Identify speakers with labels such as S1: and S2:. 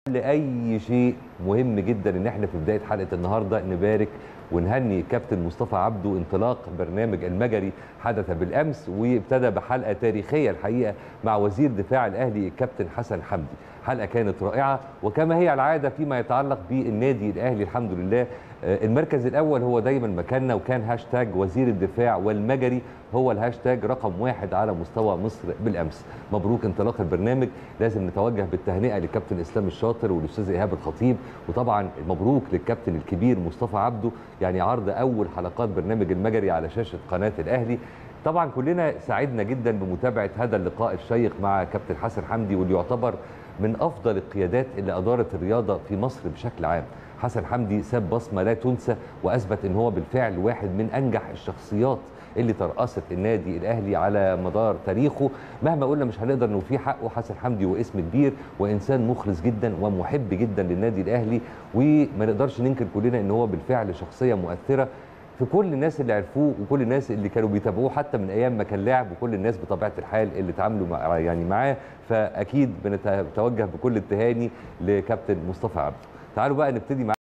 S1: لاي شيء مهم جدا ان احنا في بدايه حلقه النهارده نبارك ونهني كابتن مصطفى عبده انطلاق برنامج المجري حدث بالامس وابتدى بحلقه تاريخيه الحقيقه مع وزير دفاع الاهلي الكابتن حسن حمدي حلقه كانت رائعه وكما هي العاده فيما يتعلق بالنادي الاهلي الحمد لله المركز الاول هو دايما مكاننا وكان هاشتاج وزير الدفاع والمجري هو الهاشتاج رقم واحد على مستوى مصر بالامس مبروك انطلاق البرنامج لازم نتوجه بالتهنئه للكابتن اسلام الشاطر والاستاذ ايهاب الخطيب وطبعا مبروك للكابتن الكبير مصطفى عبده يعني عرض اول حلقات برنامج المجري على شاشه قناه الاهلي طبعا كلنا سعدنا جدا بمتابعه هذا اللقاء الشيق مع كابتن حسن حمدي واللي يعتبر من افضل القيادات اللي ادارت الرياضه في مصر بشكل عام حسن حمدي ساب بصمه لا تنسى واثبت ان هو بالفعل واحد من انجح الشخصيات اللي ترأست النادي الاهلي على مدار تاريخه مهما قلنا مش هنقدر نوفيه حقه حسن حمدي واسم كبير وانسان مخلص جدا ومحب جدا للنادي الاهلي وما نقدرش ننكر كلنا ان هو بالفعل شخصيه مؤثره في كل الناس اللي عرفوه وكل الناس اللي كانوا بيتابعوه حتى من ايام ما كان لاعب وكل الناس بطبيعه الحال اللي اتعاملوا مع يعني معاه فاكيد بنتوجه بكل التهاني لكابتن مصطفى عبده تعالوا بقى نبتدي مع